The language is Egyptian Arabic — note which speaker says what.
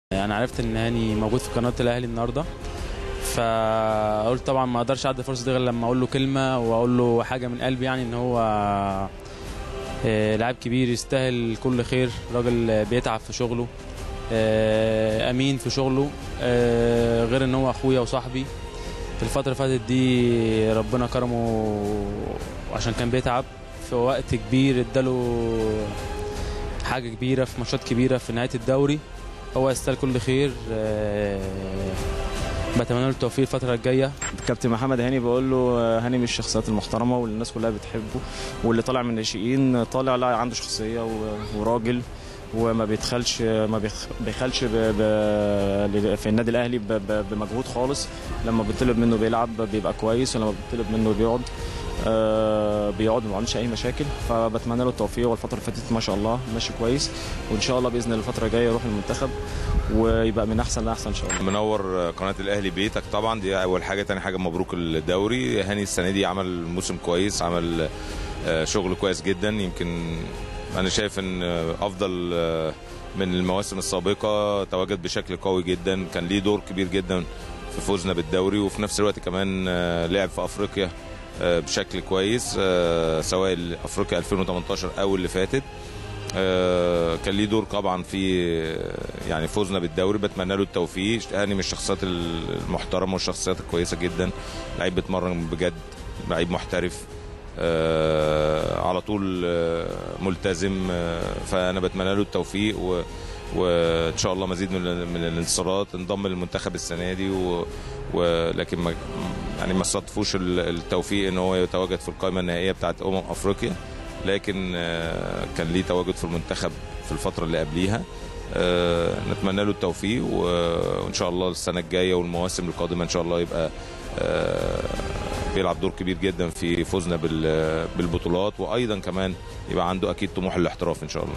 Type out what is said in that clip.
Speaker 1: انا عرفت ان هاني موجود في قناه الاهلي النهارده فقلت طبعا ما اقدرش اعدي الفرصه دي غير لما اقول له كلمه واقول له حاجه من قلبي يعني ان هو آه، لاعب كبير يستاهل كل خير راجل بيتعب في شغله آه، امين في شغله آه، غير ان هو اخويا وصاحبي في الفتره اللي فاتت دي ربنا كرمه عشان كان بيتعب في وقت كبير اداله حاجه كبيره في ماتشات كبيره في نهايه الدوري هو يستاهل كل خير آه، بتمنى له التوفيق الفتره الجايه
Speaker 2: كابتن محمد هاني بقول له آه، هاني من الشخصيات المحترمه واللي الناس كلها بتحبه واللي طالع من الناشئين طالع لا عنده شخصيه و- وراجل وما بيدخلش ما بيخ- بيخلش ب... ب... في النادي الاهلي ب... ب... بمجهود خالص لما بيطلب منه بيلعب بيبقى كويس ولما بيطلب منه بيقعد آه بيقعد ما عندوش اي مشاكل فبتمنى له التوفيق والفتره اللي فاتت ما شاء الله ماشي كويس وان شاء الله باذن الله الفتره الجايه يروح المنتخب ويبقى من احسن لاحسن ان شاء الله
Speaker 3: منور قناه الاهلي بيتك طبعا دي اول حاجه تاني حاجه مبروك الدوري هاني السنه دي عمل موسم كويس عمل آه، شغل كويس جدا يمكن انا شايف ان آه، افضل آه، من المواسم السابقه تواجد بشكل قوي جدا كان ليه دور كبير جدا في فوزنا بالدوري وفي نفس الوقت كمان آه، لعب في افريقيا آه، بشكل كويس آه، سواء افريقيا 2018 او اللي فاتت آه، كان ليه دور طبعا في آه، يعني فوزنا بالدوري بتمنى له التوفيق هاني من الشخصيات المحترمه والشخصيات الكويسه جدا لعيب بيتمرن بجد لعيب محترف آه، على طول آه، ملتزم آه، فانا بتمنى له التوفيق و وان شاء الله مزيد من من الانتصارات انضم للمنتخب السنه دي و... ولكن ما يعني ما صادفوش ال- التوفيق ان هو يتواجد في القائمه النهائيه بتاعت امم افريقيا لكن آه، كان ليه تواجد في المنتخب في الفتره اللي قبليها آه، نتمنى له التوفيق و- وان شاء الله السنه الجايه والمواسم القادمه ان شاء الله يبقى آه، بيلعب دور كبير جدا في فوزنا بال- بالبطولات وايضا كمان يبقى عنده اكيد طموح الاحتراف ان شاء الله